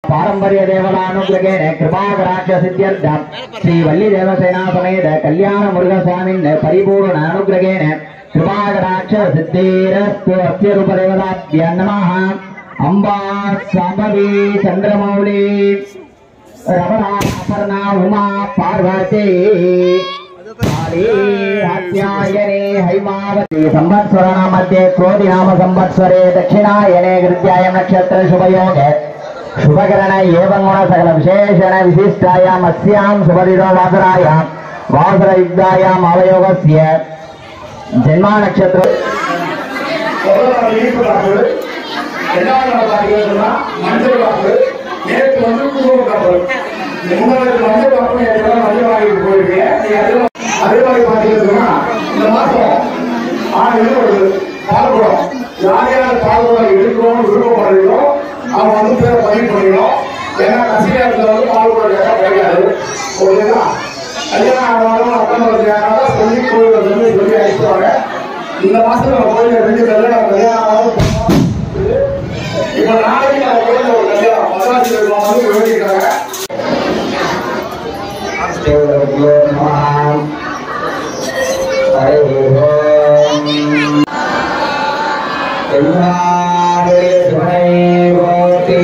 పారంపర్య దేవతానుగ్రహేణ కృపాకరాక్ష సిద్ధ్యర్థం శ్రీ వల్లి దేవసేనా సమేత కళ్యాణ మురుగస్వామిన్ పరిపూర్ణ అనుగ్రహేణ కృపాకరాక్ష సిద్ధిరస్తు అస్య రూప దేవతాభ్య నమః అంబా సాంబవి చంద్రమౌళి రమణ అపర్ణ ఉమా పార్వతి కాళీ ఆజ్ఞాయనే హైమావతి సంవత్సరాణ మధ్య క్రోధి నామ సంవత్సరే దక్షిణాయనే గృద్యాయ నక్షత్ర శుభయోగే శుభకరణ ఏవం గుణ సకల విశేషణ విశిష్టాయాం అస్యాం శుభదిదో వాసరాయాం వాసర యుద్ధాయాం అవయోగస్య జన్మా నక్షత్ర முதல்ல இனிப்பு காப்பு ரெண்டாவது நாள் பார்த்தீங்கன்னா மஞ்சள் காப்பு நேற்று வந்து குங்கும காப்பு முன்னாடி மஞ்சள் காப்பு நேற்று மஞ்சள் வாங்கிட்டு போயிருக்கேன் நீங்க அதே மாதிரி- அதே மாதிரி பார்த்தீங்கன்னா இந்த மாசம் ஆறு இது வருது பால்குடம் யார் யார் பால்குடம் எடுக்கணும்னு விருப்பப்படுறீங்களோ அவங்க வந்து பேரை பதிவு பண்ணிக்கணும் ஏன்னா கசியாரத்தில் வந்து பால்குடம் கேட்டால் கிடைக்காது ஓகேங்களா கல்யாணம் ஆனாலும் அத்தனை கல்யாணம் சொல்லி கோயிலில் சொல்லி சொல்லி அழைச்சிருவாங்க இந்த மாசம் நம்ம கோயில ரெண்டு கல்யாணம் கல்யாணம் ஆனாலும் போனோம். இப்ப நாளைக்கு நம்ம கோயில ஒரு கல்யாணம் மசாஜ் வந்து வேண்டிக்கிறாங்க தேவதோ நமः ஹரி ஓம் எல்லாரே துணை போற்றி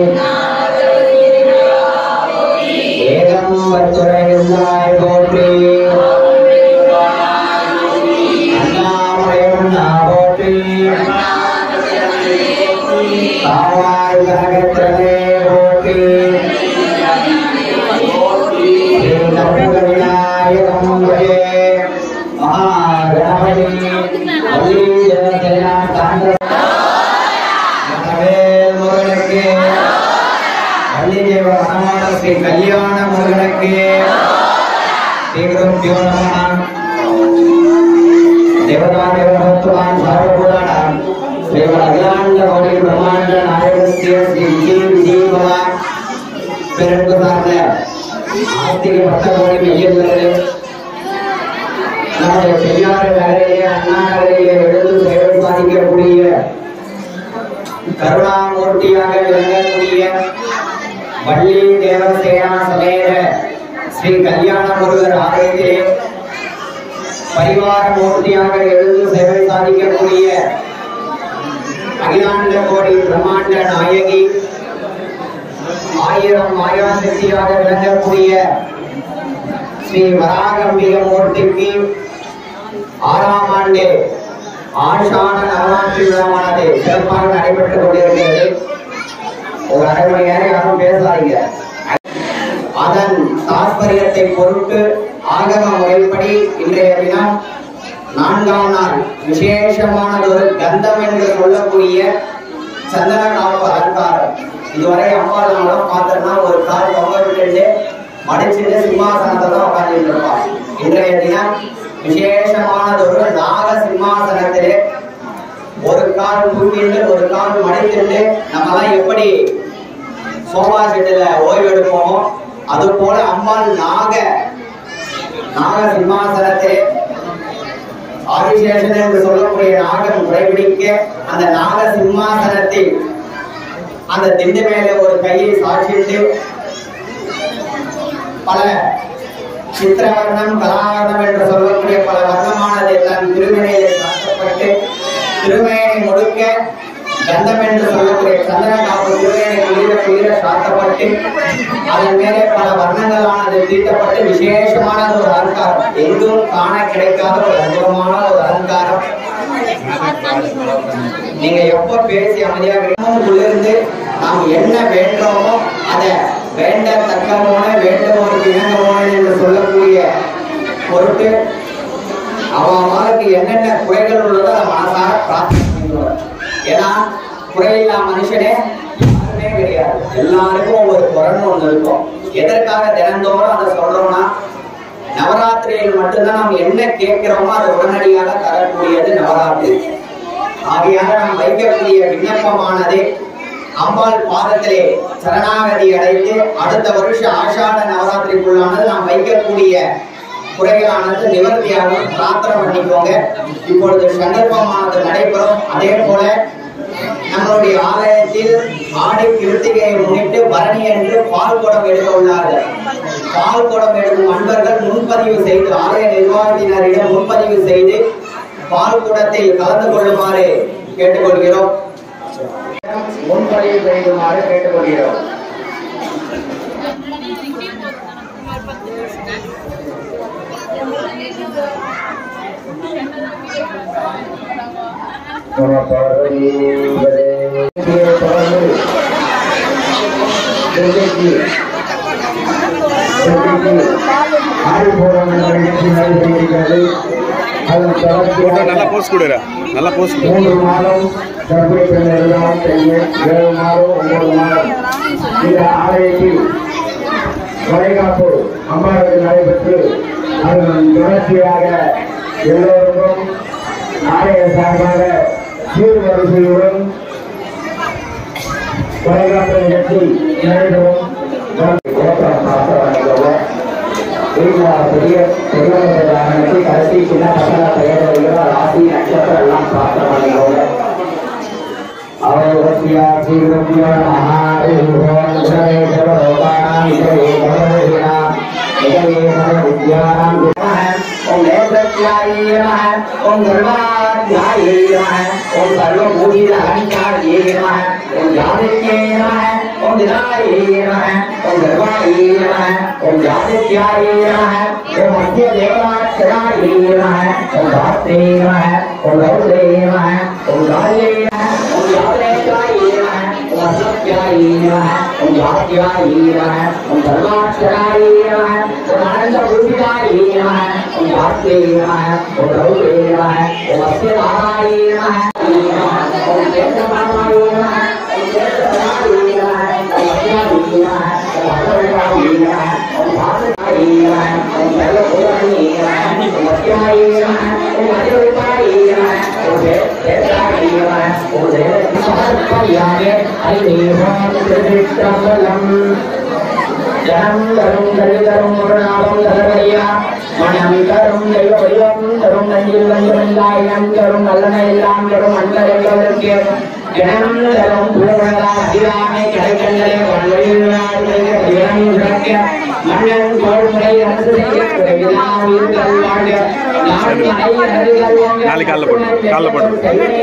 ஏகம் வச்சுரையாய் போற்றி அண்ணாமயம் போற்றி காவாய் கனகத்திரமே போற்றி விநாயகம் வயே மகாகணபதி வள்ளீஜனசேனா தாண்டவ மகவேல் முருகனுக்கு வள்ளிதேவ வனமான ஸ்ரீ கல்யாண முருகனுக்கு ஸ்ரீகுருப்பியோ நமः தேவதா தேவபக்தவான் சர்வபூதானாம் ஸ்ரீமத் அகிலாண்ட கோடி பிரம்மாண்ட நாயகஸ்ய ஸ்ரீ விஜய விஜயபவான் பிறகு சார்ந்த ஆஸ்திக பக்த கோடி மையங்களே நம்முடைய பெரியார் நகரிலே அண்ணா நகரிலே எழுந்து சேவை சாதிக்கக்கூடிய கருணாமூர்த்தியாக விளங்கக்கூடிய வள்ளி தேவசேனா சமேத ஸ்ரீ கல்யாண முருகர் ஆலயத்திலே பரிவார மூர்த்தியாக எழுந்து சேவை சாதிக்கக்கூடிய அகிலாண்ட கோடி பிரம்மாண்ட நாயகி ஆயிரம் மாயாசக்தியாக விளங்கக்கூடிய ஸ்ரீ வராகம்பிக மூர்த்திக்கு ஆறாம் ஆண்டு ஆஷாட நவராத்திரி விழாவானது சிறப்பாக நடைபெற்றுக் கொண்டிருக்கிறது ஒரு அரை மணி நேரம் யாரும் பேசாதீங்க அதன் தாற்பயத்தை பொருட்டு ஆகம முறைப்படி இன்றைய தினம் நான்காம் நாள் விசேஷமானதொரு கந்தம் என்று சொல்லக்கூடிய சந்தன காப்பு அலங்காரம் இதுவரை அம்பாள் நம்மளாம் பார்த்தோம்னா ஒரு கால் தொங்க விட்டுட்டு மடிச்சுட்டு சிம்மாசனத்துல தான் உட்கார்ந்துட்டு இருப்பான் இன்றைய தினம் விசேஷமானதொரு நாக சிம்மாசனத்திலே ஒரு கால் தூக்கிட்டு ஒரு கால் மடித்துட்டு நம்மலாம் எப்படி சோபா செட்டுல ஓய்வு எடுப்போமோ அது போல அம்மாள் நாக நாக சிம்மாசனத்தை ஆதிசேஷன் என்று சொல்லக்கூடிய நாகன் முறைபிடிக்க அந்த நாக சிம்மாசனத்தில் அந்த திண்டு மேல ஒரு கையை சாட்சிட்டு பல சித்திரவர்ணம் கலாவர்ணம் என்று சொல்லக்கூடிய பல வர்ணமானது தன் திருமணையிலே சாட்டப்பட்டு திருமேனை முழுக்க கந்தம் என்று சொல்லக்கூடிய சந்திர காப்பு திருமேனை குளிர குளிர சாத்தப்பட்டு அதன் மேலே பல வர்ணங்களானது தீட்டப்பட்டு விசேஷமான ஒரு அலங்காரம் எங்கும் காண கிடைக்காத ஒரு அற்புதமான ஒரு அலங்காரம் நீங்க எப்ப பேசி அமைதியாக இருக்கணும் குளிர்ந்து நாம் என்ன வேண்டோமோ அதை வேண்டத்தக்கமோன வேண்டுமோனுக்கு இணங்கமோன என்று சொல்லக்கூடிய பொருட்டு அவனுக்கு என்னென்ன குறைகள் உள்ளதோ அதை மனசார பிரார்த்தனை பண்ணிக்கணும் ஏன்னா குறையில்லா மனுஷனே யாருமே கிடையாது எல்லாருக்கும் ஒரு குறைன்னு ஒண்ணு இருக்கும் எதற்காக தினந்தோறும் அதை சொல்றோம்னா நவராத்திரியில் மட்டும்தான் நாம் என்ன கேட்கிறோமோ அதை உடனடியாக தரக்கூடியது நவராத்திரி ஆகையாக நாம் வைக்கக்கூடிய விண்ணப்பமானது அம்பாள் பாதத்திலே சரணாகதி அடைந்து அடுத்த வருஷம் ஆஷாட நவராத்திரிக்குள்ளானது நாம் வைக்கக்கூடிய குறைகளானது நிவர்த்தியாகும் பிரார்த்தனை பண்ணிக்கோங்க இப்பொழுது சந்தர்ப்பமானது நடைபெறும் அதே போல நம்மளுடைய ஆலயத்தில் ஆடை கிருத்திகையை முன்னிட்டு பரணி என்று பால் குடம் எடுக்க உள்ளார்கள் பால் குடம் எடுக்கும் அன்பர்கள் முன்பதிவு செய்து ஆலய நிர்வாகத்தினரிடம் முன்பதிவு செய்து பால் குடத்தில் கலந்து கொள்ளுமாறு கேட்டுக்கொள்கிறோம் முன்பதிவு செய்யுமாறு கேட்டுக்கொள்கிறோம் ஆடி போடும் என்ற நிகழ்ச்சி நடைபெறுகிறது அதன் தொடர்ச்சியாக நல்லா போஸ்ட் கொடுறா நல்லா போஸ்ட் கொடு மூன்று மாதம் கர்ப்பிணி பெண்கள் செய்யும் ஏழு மாதம் ஒன்பது மாதம் இந்த ஆலயத்தில் வளைகாப்பு அம்பாளுக்கு நடைபெற்று அதன் தொடர்ச்சியாக எல்லோருக்கும் ஆலய சார்பாக சீர்வரிசையுடன் வளைகாப்பு நிகழ்ச்சி நடைபெறும் பெரிய பெரியவர்களுக்கு கடைசி சின்ன பசங்க பெயர்கள் ராசி நட்சத்திரம் எல்லாம் பிரார்த்தனை பண்ணிக்கோங்க அவசியா சீர்வசியா மகாதேவோன் சர்வலோகானாம் இதவே சர்வவினா இதவே சர்வவித்யானாம் ஓம் நேத்ரத்யாயே நமः ஓம் சர்வாத்யாயே நமः ஓம் சர்வபூதித அலங்காரியே நமः ஓம் ஜாதித்யே நமः ஓம் தினாயே நமः ஓம் சர்வாயே நமः ஓம் ஜாதித்யாயே நமः ஓம் மத்திய தேவதாட்சராயே நமः ஓம் தாத்ரே நமः ஓம் ரௌத்ரே நமः ஓம் காயே நமः ஓம் ஜாதேத்யாயே நமः ஓம் அசத்யாயே நமः ஓம் ஜாத்யாயே நமः ஓம் சர்வாட்சராயே நமः ஓம் ஆனந்த பூஷிதாயே நமः ஓம் ஜாத்ரே நமः ஓம் ரௌத்ரே நமः ஓம் அஸ்யதாராயே நமः ஓம் சேத்தமானாயே நமः ஓம் சேத்தமானாயே நமः ஓம் அஸ்யாயே நமः ஓம் அசர்வாயே நமः ஓம் பாசனாயே நமः ஓம் சர்வபூதாயே நமः ஓம் அஸ்யாயே நமः ஓம் அதிரூபாயே நமः ஓம் சேத்தாயே நமः ஓம் தேவசமர்ப்பயாமி ஐதேவாம் திருச்சிற்றம்பலம் ஜனம் தரும் தரிதரும் முரணாவும் தரவழியா மனம் தரும் தெய்வ வடிவம் தரும் நஞ்சில் வஞ்சமில்லாயினம் தரும் நல்லன எல்லாம் தரும் அன்பர் என்பதற்கு ஜனம் தரும் புலவர்களா அதிராமை கடைக்கண்களே வன்வழியில் தினம் சிறக்க மன்னன் தோழ்முறை அரசு செய்ய விழாவில் வாழ்க நாடு மனை நதிகள் ஓங்க நாளைக்கு காலைல போடு. காலைல போடு.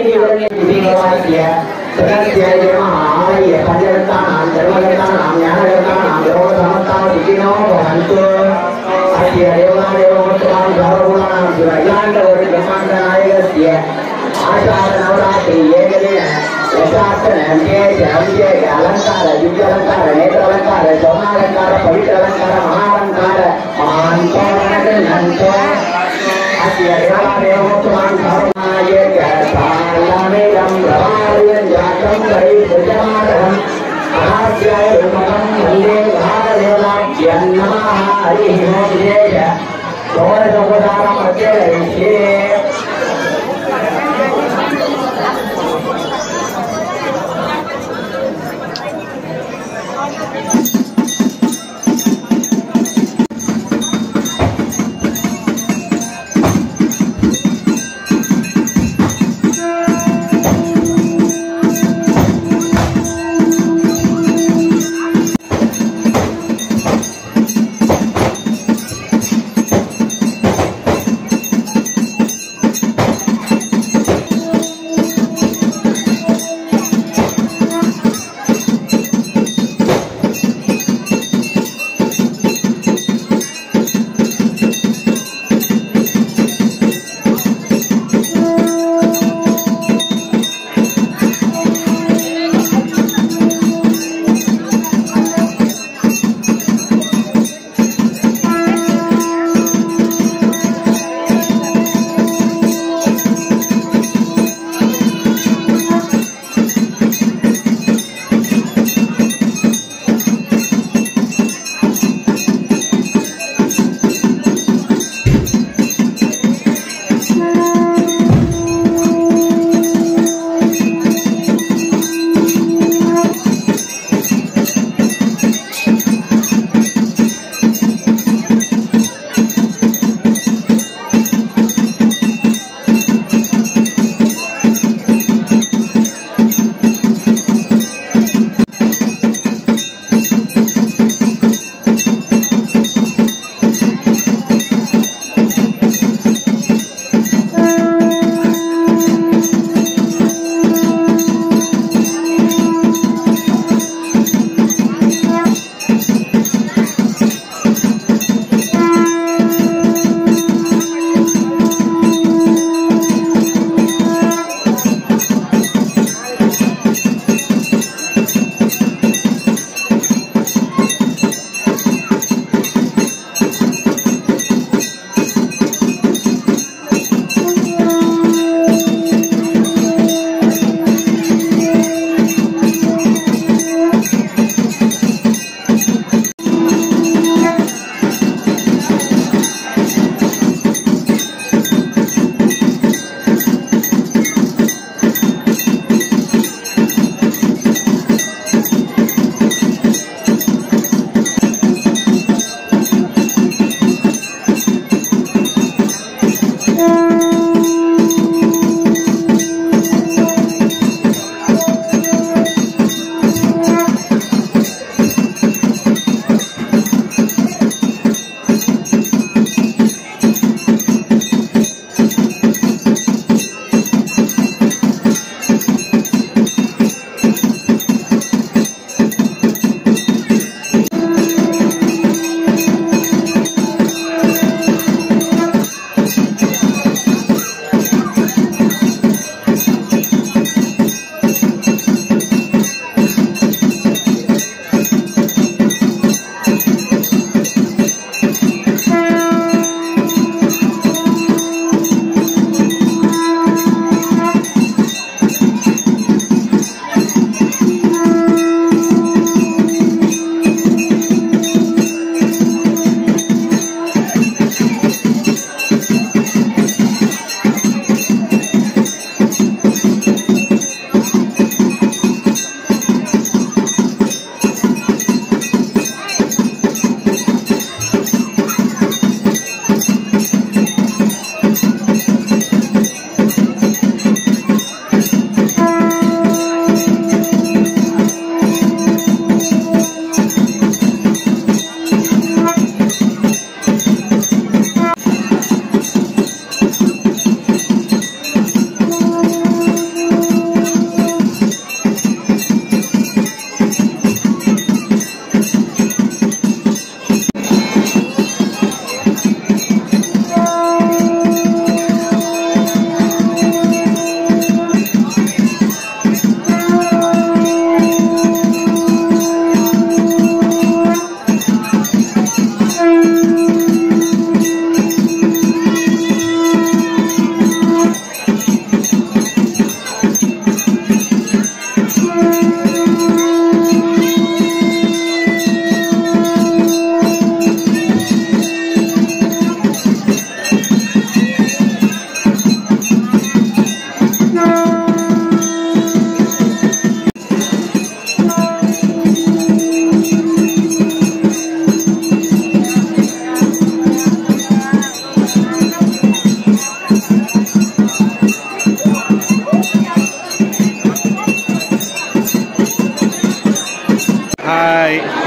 அலங்கார திவ்ய அலங்கார நேற்று அலங்கார சொர்ணாலங்கார பவித்திர அலங்கார மகாலங்கார மகான் நன்கோ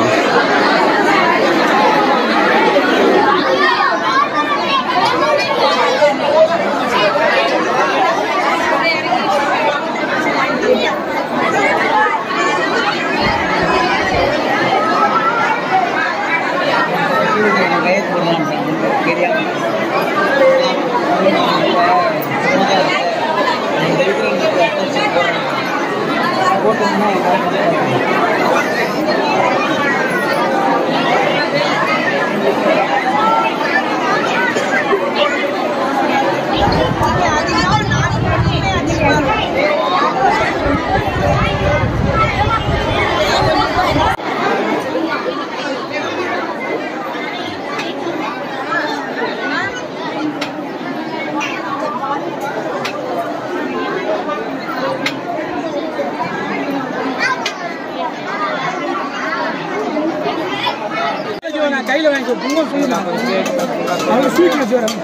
கையில் வாங்கிக்கோ பொங்கல் சொல்லுங்க அவங்க ஸ்வீட் வச்சு வரேன்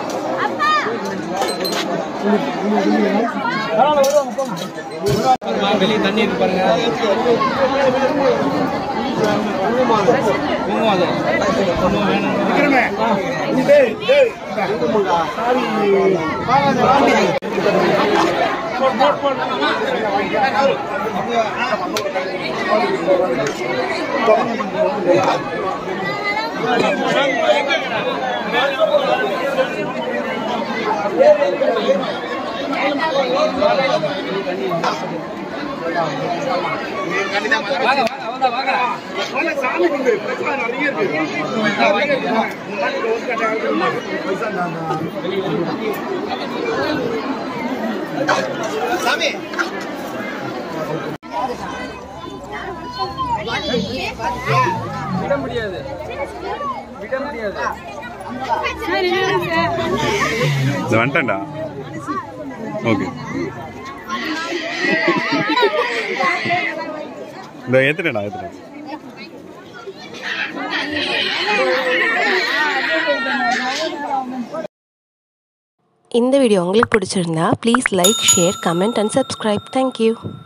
வெளியே தண்ணி இருக்கு பாருங்க குங்குமம் அது குங்குமம் வேணும் வாங்க வாங்க வாங்க வாங்க விட முடியாது விட முடியாது இது வந்துட்டேன்டா ஓகே இந்த ஏத்துட்டேன்டா ஏத்துட்டேன் இந்த வீடியோ உங்களுக்கு பிடிச்சிருந்தா please like share comment and subscribe thank you